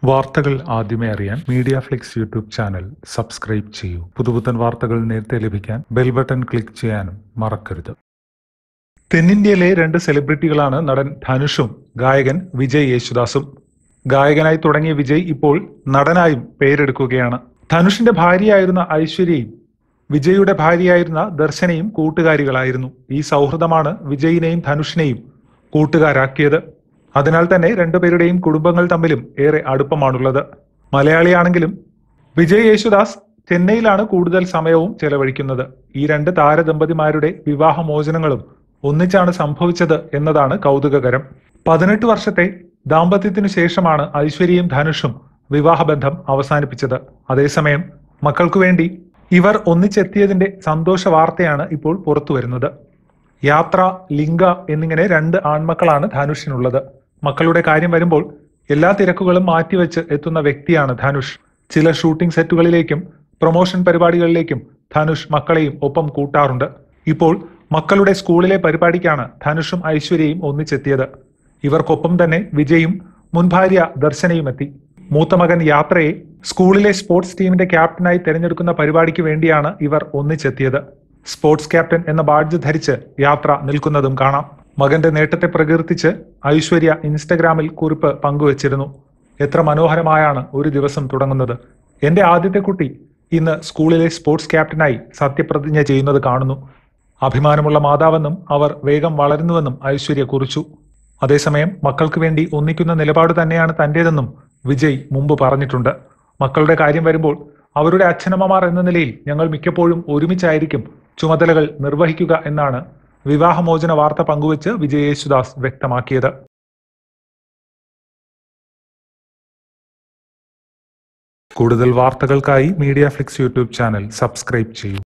വാർത്തകൾ ആദ്യമേ അറിയാൻ Media Flix YouTube channel subscribe ചെയ്യൂ പുതുപുത്തൻ വാർത്തകൾ നേരത്തെ ലഭിക്കാൻ ബെൽ ബട്ടൺ ക്ലിക്ക് ചെയ്യാനും മറക്കരുത് തെന്നിന്ത്യയിലെ രണ്ട് സെലിബ്രിറ്റികളാണ് നടൻ ധനുഷും ഗായകൻ വിജയ് യേശുദാസും ഗായകനായി തുടങ്ങിയ വിജയ് ഇപ്പോൾ നടനായും പേരെടുക്കുകയാണ് ധനുഷിന്റെ ഭാര്യയായിരുന്ന ഐശ്വര്യയും വിജയുടെ ഭാര്യയായിരുന്ന ദർശനയും കൂട്ടുകാരികളായിരുന്നു ഈ സൗഹൃദമാണ് വിജയിനെയും ധനുഷിനെയും കൂട്ടുകാരാക്കിയത് അതിനാൽ തന്നെ രണ്ടുപേരുടെയും കുടുംബങ്ങൾ തമ്മിലും ഏറെ അടുപ്പമാണുള്ളത് മലയാളിയാണെങ്കിലും വിജയ് യേശുദാസ് ചെന്നൈയിലാണ് കൂടുതൽ സമയവും ചെലവഴിക്കുന്നത് ഈ രണ്ട് താരദമ്പതിമാരുടെ വിവാഹമോചനങ്ങളും ഒന്നിച്ചാണ് സംഭവിച്ചത് എന്നതാണ് കൗതുകകരം പതിനെട്ട് വർഷത്തെ ദാമ്പത്യത്തിനു ശേഷമാണ് ഐശ്വര്യയും ധനുഷും വിവാഹബന്ധം അവസാനിപ്പിച്ചത് അതേസമയം മക്കൾക്കു വേണ്ടി ഇവർ ഒന്നിച്ചെത്തിയതിന്റെ സന്തോഷ വാർത്തയാണ് ഇപ്പോൾ പുറത്തു വരുന്നത് യാത്ര ലിംഗ എന്നിങ്ങനെ രണ്ട് ആൺമക്കളാണ് ധനുഷിനുള്ളത് മക്കളുടെ കാര്യം വരുമ്പോൾ എല്ലാ തിരക്കുകളും മാറ്റിവെച്ച് എത്തുന്ന വ്യക്തിയാണ് ധനുഷ് ചില ഷൂട്ടിംഗ് സെറ്റുകളിലേക്കും പ്രൊമോഷൻ പരിപാടികളിലേക്കും ധനുഷ് മക്കളെയും ഒപ്പം കൂട്ടാറുണ്ട് ഇപ്പോൾ മക്കളുടെ സ്കൂളിലെ പരിപാടിക്കാണ് ധനുഷും ഐശ്വര്യയും ഒന്നിച്ചെത്തിയത് ഇവർക്കൊപ്പം തന്നെ വിജയും മുൻ ഭാര്യ ദർശനയും എത്തി മൂത്ത മകൻ യാത്രയെ സ്കൂളിലെ സ്പോർട്സ് ടീമിന്റെ ക്യാപ്റ്റനായി തെരഞ്ഞെടുക്കുന്ന പരിപാടിക്ക് വേണ്ടിയാണ് ഇവർ ഒന്നിച്ചെത്തിയത് സ്പോർട്സ് ക്യാപ്റ്റൻ എന്ന ബാഡ്ജ് ധരിച്ച് യാത്ര നിൽക്കുന്നതും കാണാം മകന്റെ നേട്ടത്തെ പ്രകീർത്തിച്ച് ഐശ്വര്യ ഇൻസ്റ്റഗ്രാമിൽ കുറിപ്പ് പങ്കുവച്ചിരുന്നു എത്ര മനോഹരമായാണ് ഒരു ദിവസം തുടങ്ങുന്നത് എന്റെ ആദ്യത്തെ കുട്ടി ഇന്ന് സ്കൂളിലെ സ്പോർട്സ് ക്യാപ്റ്റനായി സത്യപ്രതിജ്ഞ ചെയ്യുന്നത് കാണുന്നു അഭിമാനമുള്ള മാതാവെന്നും അവർ വേഗം വളരുന്നുവെന്നും ഐശ്വര്യ കുറിച്ചു അതേസമയം മക്കൾക്ക് വേണ്ടി ഒന്നിക്കുന്ന നിലപാട് തന്നെയാണ് തന്റേതെന്നും വിജയ് മുമ്പ് പറഞ്ഞിട്ടുണ്ട് മക്കളുടെ കാര്യം വരുമ്പോൾ അവരുടെ അച്ഛനമ്മമാർ എന്ന നിലയിൽ ഞങ്ങൾ മിക്കപ്പോഴും ഒരുമിച്ചായിരിക്കും ചുമതലകൾ നിർവഹിക്കുക എന്നാണ് വിവാഹമോചന വാർത്ത പങ്കുവച്ച് വിജയ് യേശുദാസ് വ്യക്തമാക്കിയത് കൂടുതൽ വാർത്തകൾക്കായി Media Flix YouTube channel subscribe ചെയ്യൂ